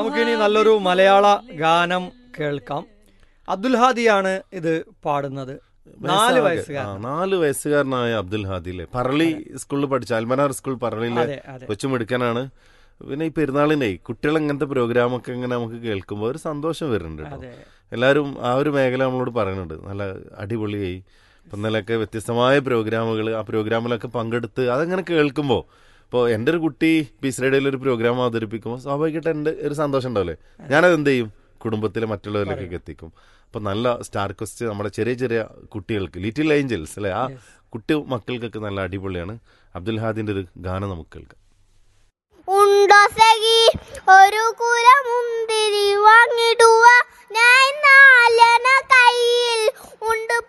നമുക്കിനി നല്ലൊരു മലയാള ഗാനം കേൾക്കാം അബ്ദുൽ ഹാദിയാണ് ഇത് പാടുന്നത് നാല് ആ, വയസ്സുകാരൻ നാല് വയസ്സുകാരനായ അബ്ദുൽ ഹാദിലെ പറളി സ്കൂളിൽ പഠിച്ച അൽമനാർ സ്കൂൾ പറളിയിലെ അതെ അതെ കൊച്ചുമിടുക്കനാണ് പിന്നെ ഈ പെരുന്നാളിനെ കുട്ടികൾ ഇങ്ങനത്തെ പ്രോഗ്രാമൊക്കെ ഇങ്ങനെ നമുക്ക് കേൾക്കുമ്പോൾ ഒരു സന്തോഷം വരുന്നുണ്ട് കേട്ടോ അതെ എല്ലാവരും ആ ഒരു മേഖല നമ്മളോട് പറയുന്നുണ്ട് നല്ല അടിപൊളിയായി ഇപ്പം ഇന്നലെയൊക്കെ വ്യത്യസ്തമായ പ്രോഗ്രാമുകൾ ആ പ്രോഗ്രാമിലൊക്കെ പങ്കെടുത്ത് അതങ്ങനെ കേൾക്കുമ്പോൾ ഇപ്പോൾ എൻ്റെ ഒരു കുട്ടി പീസ് റേഡിയോയിൽ ഒരു പ്രോഗ്രാം അവതരിപ്പിക്കുമ്പോൾ സ്വാഭാവികമായിട്ട് എൻ്റെ ഒരു സന്തോഷം ഉണ്ടാവില്ലേ ഞാനത് എന്ത് ചെയ്യും കുടുംബത്തിലെ മറ്റുള്ളവരിലേക്കൊക്കെ എത്തിക്കും അപ്പോൾ നല്ല സ്റ്റാർ ക്വസ്റ്റ് നമ്മുടെ ചെറിയ ചെറിയ കുട്ടികൾക്ക് ലിറ്റിൽ ഏഞ്ചൽസ് അല്ലേ ആ കുട്ടി മക്കൾക്കൊക്കെ നല്ല അടിപൊളിയാണ് അബ്ദുൽ ഹാദിൻ്റെ ഒരു ഗാനം നമുക്ക് കേൾക്കാം ഉണ്ടോ സഖി ഒരു കുല മുന്തിരി വാങ്ങിടുക ഞാൻ നാലന കയ്യിൽ ഉണ്ട്